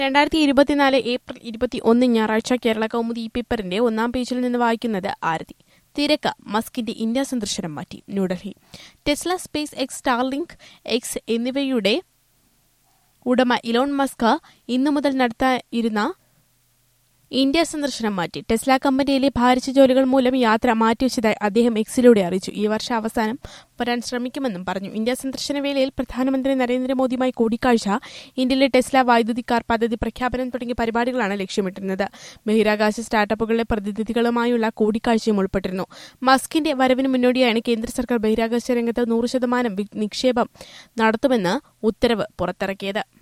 രണ്ടായിരത്തി ഇരുപത്തിനാല് ഏപ്രിൽ ഇരുപത്തി ഒന്ന് ഞായറാഴ്ച കേരള കൗമുദി ഈ പേപ്പറിന്റെ ഒന്നാം പേജിൽ നിന്ന് വായിക്കുന്നത് ആരതി തിരക്ക് മസ്കിന്റെ ഇന്ത്യ സന്ദർശനം മാറ്റി New Delhi Tesla SpaceX Starlink X എന്നിവയുടെ ഉടമ ഇലോൺ മസ്ക് ഇന്നു മുതൽ നടത്താനിരുന്ന ഇന്ത്യ സന്ദർശനം മാറ്റി ടെസ്ല കമ്പനിയിലെ ഭാരിച്ച ജോലികൾ മൂലം യാത്ര മാറ്റിവെച്ചതായി അദ്ദേഹം എക്സിലൂടെ അറിയിച്ചു ഈ വർഷ അവസാനം വരാൻ ശ്രമിക്കുമെന്നും പറഞ്ഞു ഇന്ത്യ സന്ദർശന വേളയിൽ പ്രധാനമന്ത്രി നരേന്ദ്രമോദിയുമായി കൂടിക്കാഴ്ച ഇന്ത്യയിലെ ടെസ്ല വൈദ്യുതി കാർ പദ്ധതി പ്രഖ്യാപനം തുടങ്ങിയ പരിപാടികളാണ് ലക്ഷ്യമിട്ടിരുന്നത് ബഹിരാകാശ സ്റ്റാർട്ടപ്പുകളിലെ പ്രതിനിധികളുമായുള്ള കൂടിക്കാഴ്ചയും ഉൾപ്പെട്ടിരുന്നു മസ്കിന്റെ വരവിന് മുന്നോടിയായാണ് കേന്ദ്ര സർക്കാർ ബഹിരാകാശ രംഗത്ത് നൂറ് ശതമാനം നിക്ഷേപം നടത്തുമെന്ന് ഉത്തരവ് പുറത്തിറക്കിയത്